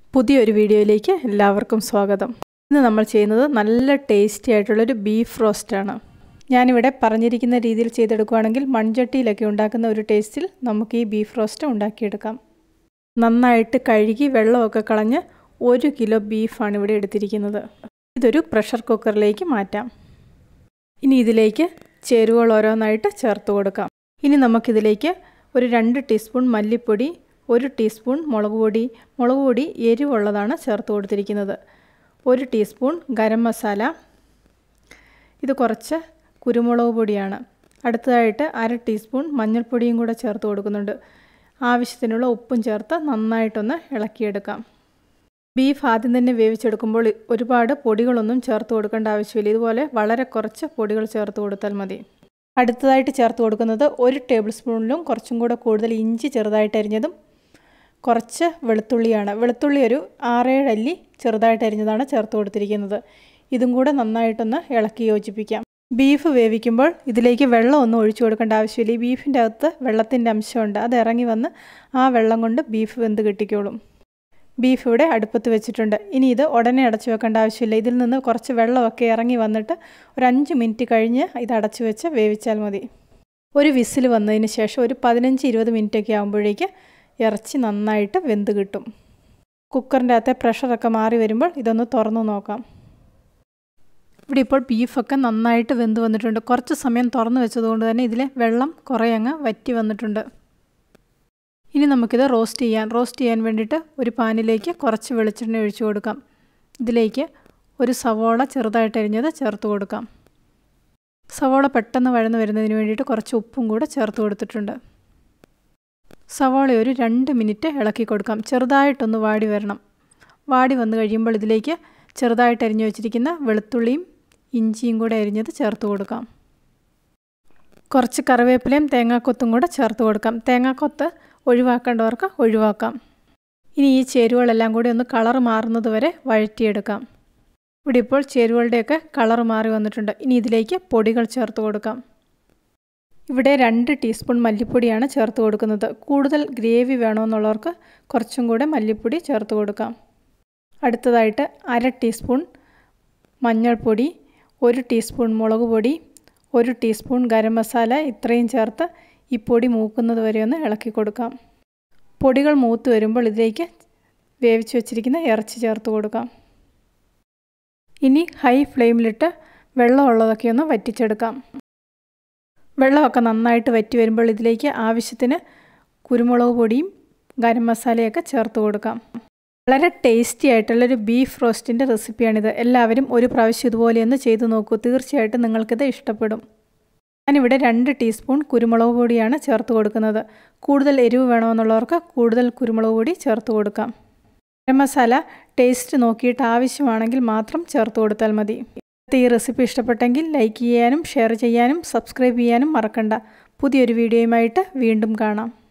പുതിയൊരു വീഡിയോയിലേക്ക് എല്ലാവർക്കും സ്വാഗതം ഇന്ന് നമ്മൾ ചെയ്യുന്നത് നല്ല ടേസ്റ്റി ആയിട്ടുള്ളൊരു ബീഫ് റോസ്റ്റാണ് ഞാനിവിടെ പറഞ്ഞിരിക്കുന്ന രീതിയിൽ ചെയ്തെടുക്കുകയാണെങ്കിൽ മൺചട്ടിയിലൊക്കെ ഉണ്ടാക്കുന്ന ഒരു ടേസ്റ്റിൽ നമുക്ക് ഈ ബീഫ് റോസ്റ്റ് ഉണ്ടാക്കിയെടുക്കാം നന്നായിട്ട് കഴുകി വെള്ളമൊക്കെ കളഞ്ഞ് ഒരു കിലോ ബീഫാണ് ഇവിടെ എടുത്തിരിക്കുന്നത് ഇതൊരു പ്രഷർ കുക്കറിലേക്ക് മാറ്റാം ഇനി ഇതിലേക്ക് ചേരുവകൾ ഓരോന്നായിട്ട് ചേർത്ത് കൊടുക്കാം ഇനി നമുക്കിതിലേക്ക് ഒരു രണ്ട് ടീസ്പൂൺ മല്ലിപ്പൊടി ഒരു ടീസ്പൂൺ മുളക് പൊടി മുളക് പൊടി എരിവുള്ളതാണ് ചേർത്ത് കൊടുത്തിരിക്കുന്നത് ഒരു ടീസ്പൂൺ ഗരം മസാല ഇത് കുറച്ച് കുരുമുളക് പൊടിയാണ് അടുത്തതായിട്ട് അര ടീസ്പൂൺ മഞ്ഞൾപ്പൊടിയും കൂടെ ചേർത്ത് കൊടുക്കുന്നുണ്ട് ആവശ്യത്തിനുള്ള ഉപ്പും ചേർത്ത് നന്നായിട്ടൊന്ന് ഇളക്കിയെടുക്കാം ബീഫ് ആദ്യം തന്നെ വേവിച്ചെടുക്കുമ്പോൾ ഒരുപാട് പൊടികളൊന്നും ചേർത്ത് കൊടുക്കേണ്ട ആവശ്യമില്ല ഇതുപോലെ വളരെ കുറച്ച് പൊടികൾ ചേർത്ത് കൊടുത്താൽ മതി അടുത്തതായിട്ട് ചേർത്ത് കൊടുക്കുന്നത് ഒരു ടേബിൾ സ്പൂണിലും കുറച്ചും കൂടെ കൂടുതൽ ഇഞ്ചി ചെറുതായിട്ട് അരിഞ്ഞതും കുറച്ച് വെളുത്തുള്ളിയാണ് വെളുത്തുള്ളി ഒരു ആറേഴ് അല്ലി ചെറുതായിട്ട് അരിഞ്ഞതാണ് ചേർത്ത് കൊടുത്തിരിക്കുന്നത് ഇതും കൂടെ നന്നായിട്ടൊന്ന് ഇളക്കി യോജിപ്പിക്കാം ബീഫ് വേവിക്കുമ്പോൾ ഇതിലേക്ക് വെള്ളമൊന്നും ഒഴിച്ചു കൊടുക്കേണ്ട ആവശ്യമില്ല ഈ ബീഫിൻ്റെ അകത്ത് വെള്ളത്തിൻ്റെ അംശമുണ്ട് അത് ഇറങ്ങി വന്ന് ആ വെള്ളം കൊണ്ട് ബീഫ് വെന്ത് കിട്ടിക്കോളും ബീഫ് ഇവിടെ അടുപ്പത്ത് വെച്ചിട്ടുണ്ട് ഇനി ഇത് ഉടനെ അടച്ചു വെക്കേണ്ട ആവശ്യമില്ല ഇതിൽ നിന്ന് കുറച്ച് വെള്ളമൊക്കെ ഇറങ്ങി വന്നിട്ട് ഒരു അഞ്ച് മിനിറ്റ് കഴിഞ്ഞ് ഇത് അടച്ചു വെച്ച് വേവിച്ചാൽ മതി ഒരു വിസിൽ വന്നതിന് ശേഷം ഒരു പതിനഞ്ച് ഇരുപത് മിനിറ്റൊക്കെ ആകുമ്പോഴേക്ക് ഇറച്ചി നന്നായിട്ട് വെന്ത് കിട്ടും കുക്കറിൻ്റെ അകത്തെ പ്രഷറൊക്കെ മാറി വരുമ്പോൾ ഇതൊന്ന് തുറന്നു നോക്കാം ഇവിടെ ഇപ്പോൾ ബീഫൊക്കെ നന്നായിട്ട് വെന്ത് വന്നിട്ടുണ്ട് കുറച്ച് സമയം തുറന്നു വെച്ചതുകൊണ്ട് തന്നെ ഇതിലെ വെള്ളം കുറേ അങ്ങ് വറ്റി വന്നിട്ടുണ്ട് ഇനി നമുക്കിത് റോസ്റ്റ് ചെയ്യാൻ റോസ്റ്റ് ചെയ്യാൻ വേണ്ടിയിട്ട് ഒരു പാനിലേക്ക് കുറച്ച് വെളിച്ചെണ്ണ ഒഴിച്ചു കൊടുക്കാം ഇതിലേക്ക് ഒരു സവോള ചെറുതായിട്ട് അരിഞ്ഞത് ചേർത്ത് കൊടുക്കാം സവോള പെട്ടെന്ന് വഴന്ന് വരുന്നതിന് വേണ്ടിയിട്ട് കുറച്ച് ഉപ്പും കൂടെ ചേർത്ത് കൊടുത്തിട്ടുണ്ട് സവോള ഒരു രണ്ട് മിനിറ്റ് ഇളക്കി കൊടുക്കാം ചെറുതായിട്ടൊന്ന് വാടി വരണം വാടി വന്നു കഴിയുമ്പോൾ ഇതിലേക്ക് ചെറുതായിട്ട് അരിഞ്ഞു വെച്ചിരിക്കുന്ന വെളുത്തുള്ളിയും ഇഞ്ചിയും കൂടെ അരിഞ്ഞത് ചേർത്ത് കൊടുക്കാം കുറച്ച് കറിവേപ്പിലയും തേങ്ങാക്കൊത്തും കൂടെ ചേർത്ത് കൊടുക്കാം തേങ്ങാക്കൊത്ത് ഒഴിവാക്കേണ്ടവർക്ക് ഒഴിവാക്കാം ഇനി ഈ ചേരുവകളെല്ലാം കൂടി ഒന്ന് കളർ മാറുന്നത് വരെ വഴറ്റിയെടുക്കാം ഇവിടെ ഇപ്പോൾ ചേരുവകളുടെയൊക്കെ കളർ മാറി വന്നിട്ടുണ്ട് ഇനി ഇതിലേക്ക് പൊടികൾ ചേർത്ത് കൊടുക്കാം ഇവിടെ രണ്ട് ടീസ്പൂൺ മല്ലിപ്പൊടിയാണ് ചേർത്ത് കൊടുക്കുന്നത് കൂടുതൽ ഗ്രേവി വേണമെന്നുള്ളവർക്ക് കുറച്ചും കൂടെ മല്ലിപ്പൊടി ചേർത്ത് കൊടുക്കാം അടുത്തതായിട്ട് അര ടീസ്പൂൺ മഞ്ഞൾപ്പൊടി ഒരു ടീസ്പൂൺ മുളക് പൊടി ഒരു ടീസ്പൂൺ ഗരം മസാല ഇത്രയും ചേർത്ത് ഈ പൊടി മൂക്കുന്നത് വരെ ഒന്ന് ഇളക്കി കൊടുക്കാം പൊടികൾ മൂത്ത് വരുമ്പോൾ ഇതിലേക്ക് വേവിച്ച് വെച്ചിരിക്കുന്ന ഇറച്ചി ചേർത്ത് കൊടുക്കാം ഇനി ഹൈ ഫ്ലെയിമിലിട്ട് വെള്ളമുള്ളതൊക്കെ ഒന്ന് വറ്റിച്ചെടുക്കാം വെള്ളമൊക്കെ നന്നായിട്ട് വറ്റി വരുമ്പോൾ ഇതിലേക്ക് ആവശ്യത്തിന് കുരുമുളക് പൊടിയും ഗരം മസാലയൊക്കെ ചേർത്ത് കൊടുക്കാം വളരെ ടേസ്റ്റി ആയിട്ടുള്ളൊരു ബീഫ് റോസ്റ്റിൻ്റെ റെസിപ്പിയാണിത് എല്ലാവരും ഒരു പ്രാവശ്യം ഇതുപോലെ ഒന്ന് ചെയ്തു നോക്കൂ തീർച്ചയായിട്ടും നിങ്ങൾക്കിത് ഇഷ്ടപ്പെടും ഞാനിവിടെ രണ്ട് ടീസ്പൂൺ കുരുമുളക് പൊടിയാണ് ചേർത്ത് കൊടുക്കുന്നത് കൂടുതൽ എരിവ് വേണമെന്നുള്ളവർക്ക് കൂടുതൽ കുരുമുളക് പൊടി ചേർത്ത് കൊടുക്കാം ഗരം മസാല ടേസ്റ്റ് നോക്കിയിട്ട് ആവശ്യമാണെങ്കിൽ മാത്രം ചേർത്ത് കൊടുത്താൽ മതി ഈ റെസിപ്പി ഇഷ്ടപ്പെട്ടെങ്കിൽ ലൈക്ക് ചെയ്യാനും ഷെയർ ചെയ്യാനും സബ്സ്ക്രൈബ് ചെയ്യാനും മറക്കണ്ട പുതിയൊരു വീഡിയോയുമായിട്ട് വീണ്ടും കാണാം